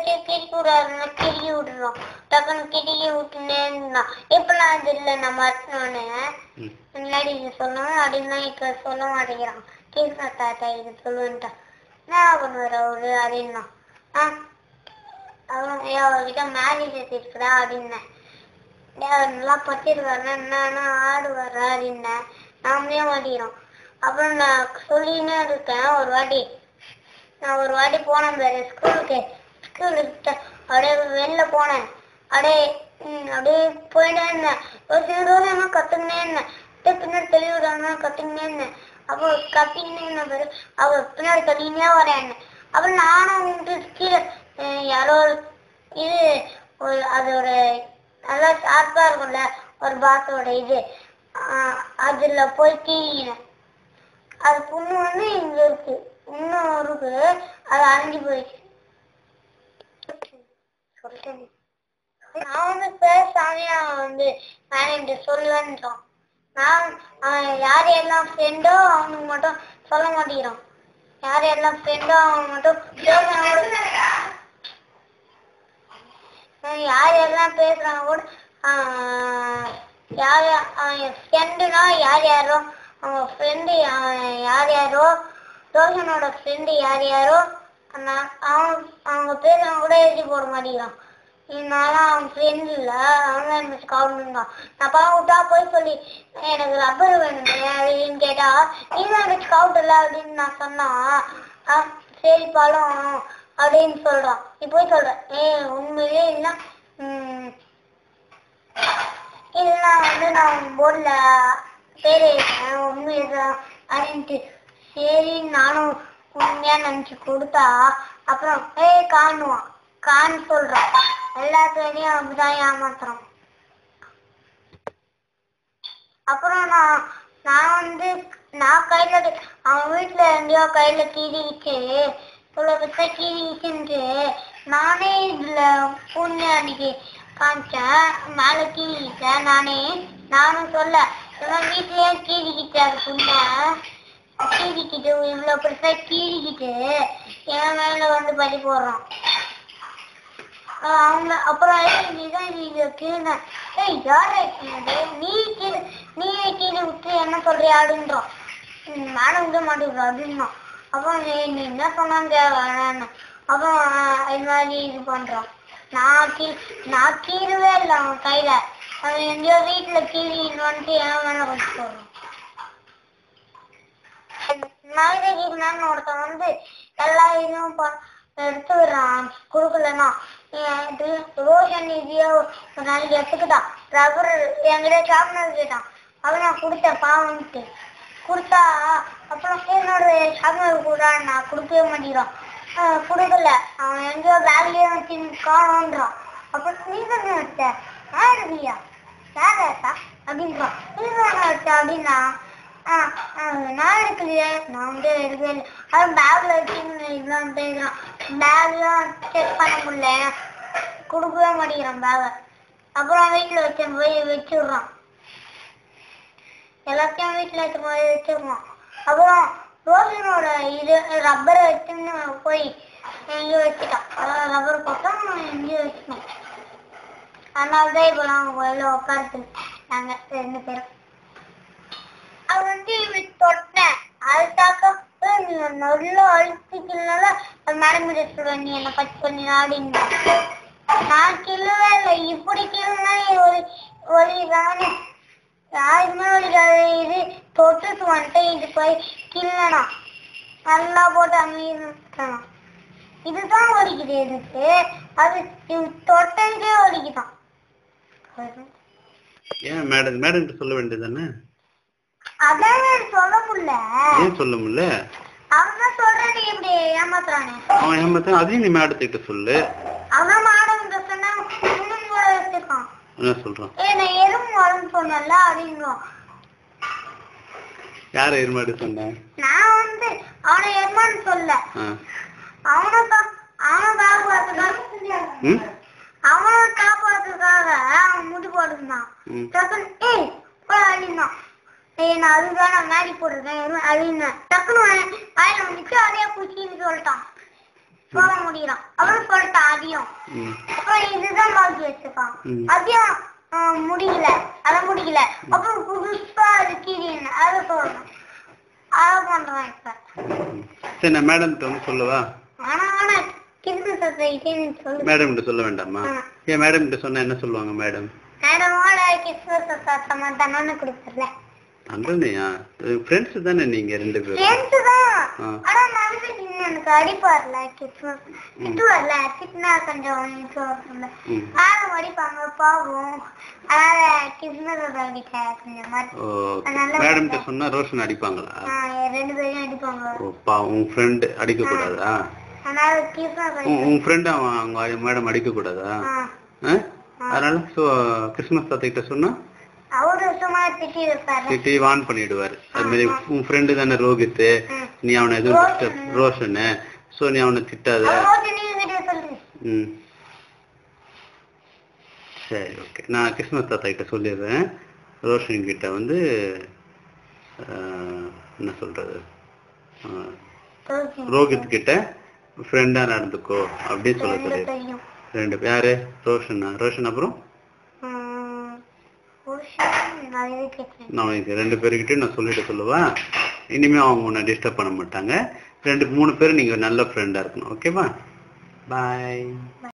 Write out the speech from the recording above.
வச்சு கிறுக்கி விடாதுன்னா கிறுக்கி விட்டுறோம் டக்குன்னு கிறுக்கி விட்டுனே இருந்தான் இப்பெல்லாம் அது இல்லை நான் மாட்டினோன்னு ம் முன்னாடி இது சொல்லுவேன் அப்படின்னா இப்ப சொல்ல மாட்டேங்கிறான் கிருஷ்ணா தாத்தா இது சொல்லுன்ட்டான் என்ன பண்ணுவார் அவரு அப்படின்னா ஆ அவன் ஏன் அவர்கிட்ட மேரேஜ் இருக்குடா அப்படின்னேன் ஏன் அவர் நல்லா படிச்சிருக்காருன்னா என்னன்னா ஆடுவார் அப்படின்னேன் நாமளே மாட்டிக்கிறோம் அப்புறம் நான் சொல்லினே இருக்கேன் ஒரு வாட்டி நான் ஒரு வாட்டி போனேன் பாரு ஸ்கூலுக்கு ஸ்கூலுக்கு அப்படியே வெளில போனேன் அப்படியே ம், அப்படியே போயிட்டே இருந்தேன் ஒரு சில தூரம் என்ன கத்துக்கினே இருந்தேன் அப்படியே பின்னாடி தெளிவு விடாம கத்துக்கினே இருந்தேன் அப்போ கத்திக்கினே இருந்தேன் பாரு அவ பின்னாடி கத்திக்கினே வரேன் அப்புறம் நானும் வந்து கீழே அஹ், யாரோ ஒரு- இது ஒரு அது ஒரு நல்லா ஷார்ப்பா இருக்கும்ல ஒரு பாத்தோட இது ஆஹ், அதுல போய் கீழினேன் அது புண்ணு வந்து இங்க இருக்கு இன்னும் இருக்கு அது அழிஞ்சு போயிடுச்சு சொல்லிட்டேன் நான் வந்து பேசாமே அவன் வந்து மேனேஜர் சொல்லுவேன்றான் நான் அவன் யார் எல்லாம் ஃப்ரெண்டோ அவனுக்கு மட்டும் சொல்ல மாட்டேங்கிறான் யார் எல்லாம் ஃப்ரெண்டோ அவன் மட்டும் யோசனை கூட அவன் யார் எல்லாம் பேசுறாங்க கூட ஆஹ், யார் யா- அவன் ஃப்ரெண்டுனா யார் யாரோ அவங்க ஃப்ரெண்டு யார் யாரோ ரோஷனோட ஃப்ரெண்டு யார் யாரோ நான் அவன் அவங்க பேர் அவன் கூட எழுதி போட மாட்டேங்கிறான் இதனால அவன் ஃப்ரெண்ட் இல்லை அவன் எனக்கு ஸ்கவுட் இருந்தான் நான் பணம் விட்டா போய் சொல்லி எனக்கு ரப்பர் வேணுமே அப்படின்னு கேட்டா நீ தான் எனக்கு ஸ்கவுட் இல்லை அப்படின்னு நான் சொன்னா ஆ, சரி பழம் அப்படின்னு சொல்றான் நீ போய் சொல்ற ஏ உண்மையிலே இல்லை ம், இதெல்லாம் வந்து நான் போர்டில் பேர் எழுதினேன் உண்மைதான் அப்படின்ட்டு சரி நானும் உண்மையா நினைச்சு கொடுத்தா அப்புறம் ஏய் காணுவான் கான்னு சொல்றான் எல்லாத்தையும் அப்படிதான் ஏமாத்துறான் அப்புறம் நான் நான் வந்து நான் கையில அவன் வீட்டுல எங்கேயோ கையில கீறிக்கிச்சு இவ்வளவு பெருசா கீறிக்கிச்சுன்ட்டு நானே இதுல புண்ணு அன்னைக்கு காமிச்சேன் மேல கீறிக்கிட்டேன் நானே நானும் சொல்ல இவன் வீட்லயே கீறிக்கிட்டு அது புண்ணை கீறிக்கிட்டு இவ்வளவு பெருசா கீறிக்கிட்டு என் மேல வந்து பழி போடுறான் ஆஹ் அவங்க அப்புறம் ஏய், நீதான் இது கீழே ஏய் யாரா கீழே நீ கீழே நீ கீழே விட்டு என்ன சொல்றியா அப்படின்றோம் மேடம் விட மாட்டேங்கிறோம் அப்படின்னோம் அப்புறம் ஏய், நீ என்ன சொன்னாங்க வேணான்னு அப்புறம் ஆஹ், இது மாதிரி இது பண்றோம் நான் கீ நான் கீழவே இல்லை அவன் கையில அவன் எங்கேயோ வீட்டுல கீழின்னு வந்துட்டு என் மேல கொண்டு போடுறான் நாகரிகன்னு ஒருத்தன் வந்து எல்லா இதுவும் ப- எடுத்து விடுறான் கொடுக்கலன்னா ஏன் இது ரோஷன் இதையோ ஒரு நாளைக்கு எடுத்துக்கிட்டான் ரப்பர் என்கிட்ட ஷார்ப்னர் கேட்டான் அவன் நான் கொடுத்தேன் பாவம்ட்டு கொடுத்தா அப்புறம் என்னோட ஷார்ப்னர் கூட நான் கொடுக்கவே மாட்டேங்கிறான் ஆஹ் கொடுக்கல அவன் எங்கேயோ பேக்லயே வச்சு காணோன்றான் அப்புறம் நீ தானே வச்ச யார் இருக்கியா யார் ஏத்தா அப்படின்றான் நீ தானே வச்ச அப்படின்னா ஆஹ் ஆஹ் நான் எடுக்கலையே நான் வந்து எடுக்கவே இல்லை அவன் பேக்ல வச்சுன்னு இதெல்லாம் பேசுறான் பேக்லாம் செக் பண்ண முடியல கொடுக்கவே மாட்டேங்கிறான் பேகை அப்புறம் வீட்டுல வச்சு போய் வச்சுடுறான் எல்லாத்தையும் வீட்டுல வச்சு போய் வச்சிருவான் அப்புறம் ரோஷனோட இது ரப்பரை வச்சுன்னு போய் எங்கேயோ வச்சுட்டான் அதாவது ரப்பர் பக்கம் எங்கேயோ வச்சுட்டோம் அதனால தான் இப்போ நாங்கள் வெளில உட்காந்து நாங்க ரெண்டு பேரும் அது வந்து இப்படி தொட்டேன் அதுக்காக நீ நல்லா அழுத்திக்கனால அது மேடம் கிட்ட சொல்லுவேன் நீ என்ன பச்சு பண்ணி அப்படின்னு நான் கிள்ளவே இல்லை இப்படி கிள்ளுனா ஒரு ஒரு தானே யாருமே ஒரு இது தொட்டுட்டு வந்துட்டு இது போய் கிள்ளனா நல்லா போட்டு அமைதான் இதுதான் வலிக்குது எனக்கு அது இது தொட்டதுக்கே வலிக்குதான் ஏன் மேடம் மேடம் சொல்ல வேண்டியது தானே அதான் எனக்கு சொல்ல முடியல ஏன் சொல்ல முடியல அவன் தான் சொல்றேன் நீ இப்படி ஏமாத்துறானே அவன் ஏமாத்தான் அதையும் நீ மேடத்துக்கிட்ட சொல்லு அவன் மாடம் சொன்னா இன்னும் கூட வச்சிருக்கான் என்ன சொல்றான் ஏ நான் எறும்பு வரேன்னு சொன்னல அப்படின்னுவான் யார எருமாடு சொன்ன நான் வந்து அவனை எருமான்னு சொல்ல ஆ. அவனை கா- அவனை காப்பாத்துக்காக ம் அவனை காப்பாத்துக்காக அவன் முடி போட்டுருந்தான் ம். டக்குன்னு ஏய் போய் அழிந்தான் ஏய் நான் அதுதான் நான் மேடி போட்டிருக்கேன் எருமை அழிந்தேன் டக்குன்னு அவன் வாயில வந்துச்சு அதே பூச்சின்னு சொல்லிட்டான் சொல்ல முடியலாம் அப்புறம் சொல்லிட்டான் அதையும் ம் அப்புறம் இதுதான் பாக்கி வச்சிருக்கான் ம். அதையும் ஆஹ், முடியல அத முடியல அப்புறம் புதுசா இருக்கீங்க அதை சொல்லணும் அதை பண்றான் இப்ப ம். சரி நான் மேடம்கிட்ட வந்து சொல்லவா ஆனா ஆனா கிறிஸ்து சொசைட்டின்னு சொல்லு மேடம்கிட்ட சொல்ல வேண்டாமா ஆ. ஏன் மேடம்கிட்ட சொன்னா என்ன சொல்லுவாங்க மேடம் மேடமோட கிறிஸ்து சொசைட்டமா தானே கொடுக்குறல அண்ணனையா ஃப்ரெண்ட்ஸ் தானே நீங்க ரெண்டு பேரும் ஃப்ரெண்ட்ஸ் தான் ஆ. ஆனா நடந்துட்டு எனக்கு அடிப்பார்ல கிறிஸ்மஸ் திட்டுவார்ல திட்டினா கொஞ்சம் இது வரும்ல ம். மேடம் அடிப்பாங்க பாவம் அதனால கிறிஸ்மஸ் சொசைட்டிட்ட கொஞ்சம் மாதிரி ஓ நல்ல மேடம்கிட்ட சொன்னா ரோஷன் அடிப்பாங்களா ஆஹ் ரெண்டு பேரும் அடிப்பாங்க ஓ பா உன் ஃப்ரெண்டு அடிக்க கூடாதா அதனால கிறிஸ்மஸ் உன் உன் ஃப்ரெண்டு அவன் அவங்க மேடம் அடிக்க கூடாதா ஆ? அதனால ஸோ கிறிஸ்மஸ் தாத்திட்ட சொன்னா அவரு சும்மா திட்டி இருப்பாரு திட்டி வான் பண்ணிடுவாரு அது மாதிரி உன் ஃப்ரெண்டு தானே ரோஹித் ம். நீ அவனை எதுவும் disturb- ரோஷனு ஸோ நீ அவனை திட்டாத அவரு நீங்க கிட்ட சொல்லுங்க ம் சரி ஓகே நான் கிறிஸ்மஸ் தாத்தா கிட்ட சொல்லிடுறேன் ரோஷன் கிட்ட வந்து ஆஹ், என்ன சொல்றது ஆஹ், சொல்லுங்க. ரோஹித் கிட்ட ஃப்ரெண்டா நடந்துக்கோ அப்படின்னு சொல்ல ரெண்டு சொல்லி பேரையும் ரெண்டு பேர் யாரு ரோஷனா ரோஷன் அப்புறம் ம், புருஷன் நான் இது கேட்டேன் நான் உனக்கு ரெண்டு பேருக்கிட்டையும் நான் சொல்லிட்டு சொல்லுவா இனிமே அவங்க உன்னை டிஸ்டர்ப் பண்ண மாட்டாங்க ரெண்டு மூணு பேரும் நீங்க நல்ல ஃப்ரெண்டா இருக்கணும் ஓகேவா பாய்